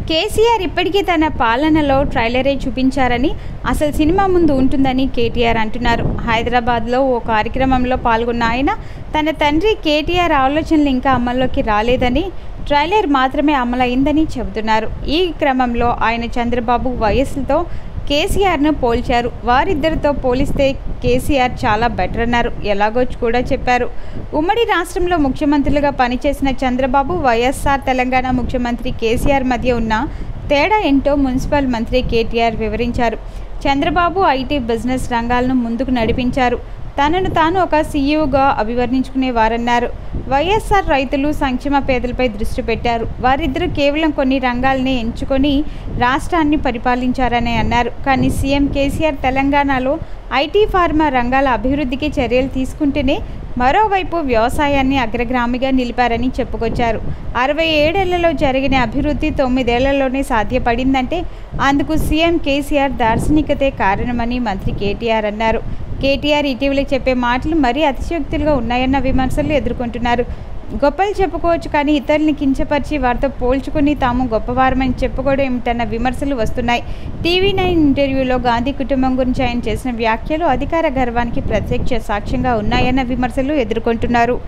కేసీఆర్ ఇప్పటికీ తన పాలనలో ట్రైలరే చూపించారని అసలు సినిమా ముందు ఉంటుందని కేటీఆర్ అంటున్నారు హైదరాబాద్లో ఓ కార్యక్రమంలో పాల్గొన్న ఆయన తన తండ్రి కేటీఆర్ ఆలోచనలు ఇంకా అమల్లోకి రాలేదని ట్రైలర్ మాత్రమే అమలైందని చెబుతున్నారు ఈ క్రమంలో ఆయన చంద్రబాబు వయస్సుతో కేసీఆర్ను పోల్చారు వారిద్దరితో పోలిస్తే కేసీఆర్ చాలా బెటర్ అన్నారు ఎలాగో కూడా చెప్పారు ఉమ్మడి రాష్ట్రంలో ముఖ్యమంత్రులుగా పనిచేసిన చంద్రబాబు వైఎస్ఆర్ తెలంగాణ ముఖ్యమంత్రి కేసీఆర్ మధ్య ఉన్న తేడా ఏంటో మున్సిపల్ మంత్రి కేటీఆర్ వివరించారు చంద్రబాబు ఐటీ బిజినెస్ రంగాలను ముందుకు నడిపించారు తనను తాను ఒక సీఈఓగా అభివర్ణించుకునేవారన్నారు వైఎస్ఆర్ రైతులు సంక్షేమ పేదలపై దృష్టి పెట్టారు వారిద్దరూ కేవలం కొన్ని రంగాల్ని ఎంచుకొని రాష్ట్రాన్ని పరిపాలించారని అన్నారు కానీ సీఎం కేసీఆర్ తెలంగాణలో ఐటీ ఫార్మా రంగాల అభివృద్ధికి చర్యలు తీసుకుంటేనే మరోవైపు వ్యవసాయాన్ని అగ్రగామిగా నిలిపారని చెప్పుకొచ్చారు అరవై ఏడేళ్లలో జరిగిన అభివృద్ధి తొమ్మిదేళ్లలోనే సాధ్యపడిందంటే అందుకు సీఎం కేసీఆర్ దార్శనికతే కారణమని మంత్రి కేటీఆర్ అన్నారు కేటీఆర్ ఇటీవల చెప్పే మాటలు మరీ అతిశయోక్తులుగా ఉన్నాయన్న విమర్శలు ఎదుర్కొంటున్నారు గొప్పలు చెప్పుకోవచ్చు కానీ ఇతరుల్ని కించపరిచి వారితో పోల్చుకుని తాము గొప్పవారమని చెప్పుకోవడం ఏమిటన్న విమర్శలు వస్తున్నాయి టీవీ నైన్ ఇంటర్వ్యూలో గాంధీ కుటుంబం గురించి ఆయన చేసిన వ్యాఖ్యలు అధికార గర్వానికి ప్రత్యక్ష సాక్ష్యంగా ఉన్నాయన్న విమర్శలు ఎదుర్కొంటున్నారు